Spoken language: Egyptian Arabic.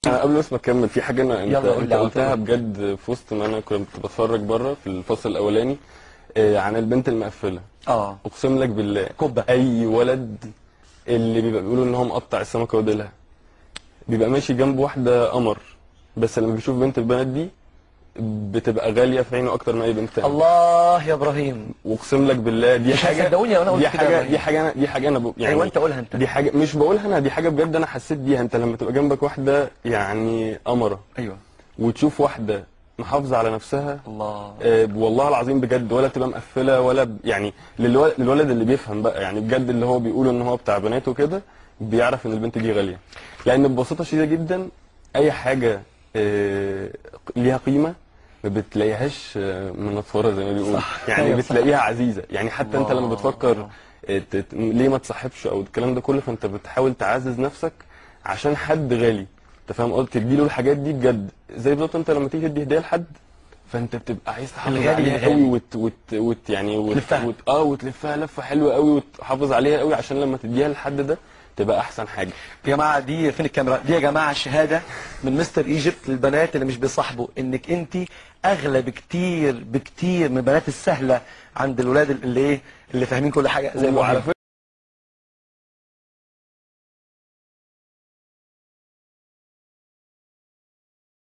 أنا قبل بس ما اكمل في حاجه انا انت, يلا قول لي انت على قلتها طول. بجد في وسط ما انا كنت بتفرج بره في الفصل الاولاني آه، عن البنت المقفله اه اقسم لك بالله كبة. اي ولد اللي بيبقى بيقولوا ان هو مقطع السمكه وديلها بيبقى ماشي جنب واحده قمر بس لما بيشوف بنت البنات دي بتبقى غاليه في عينه اكتر من اي بنت تانية الله يا ابراهيم واقسم لك بالله دي مش حاجه هتصدقوني وانا قلت دي كده يا حاجه إبراهيم. دي حاجه انا دي حاجه انا ب... يعني ايوه انت قولها انت دي حاجه مش بقولها انا دي حاجه بجد انا حسيت بيها انت لما تبقى جنبك واحده يعني قمره ايوه وتشوف واحده محافظه على نفسها الله آه، والله العظيم بجد ولا تبقى مقفله ولا ب... يعني للولد, للولد اللي بيفهم بقى يعني بجد اللي هو بيقول ان هو بتاع بنات وكده بيعرف ان البنت دي غاليه لان ببساطه شديده جدا اي حاجه آه، ليها قيمه ما بتلاقيهاش آه، منفوره زي ما بيقولوا يعني أيوة صح. بتلاقيها عزيزه يعني حتى انت لما الله. بتفكر آه، ت- ت- ليه ما تصاحبش او الكلام ده كله فانت بتحاول تعزز نفسك عشان حد غالي انت فاهم قصدي تديله الحاجات دي بجد زي بالظبط انت لما تيجي تدي هديه لحد فانت بتبقى عايز تحافظ الغالي عليها الغالي. قوي وت وت وت يعني وت تلفها. وت اه وتلفها لفه حلوه قوي وتحافظ عليها قوي عشان لما تديها لحد ده تبقى احسن حاجه يا جماعه دي فين الكاميرا دي يا جماعه شهاده من مستر ايجيبت للبنات اللي مش بيصاحبوا انك انت اغلى بكتير بكتير من البنات السهله عند الولاد اللي ايه اللي فاهمين كل حاجه زي ما وعلى بيقولوا.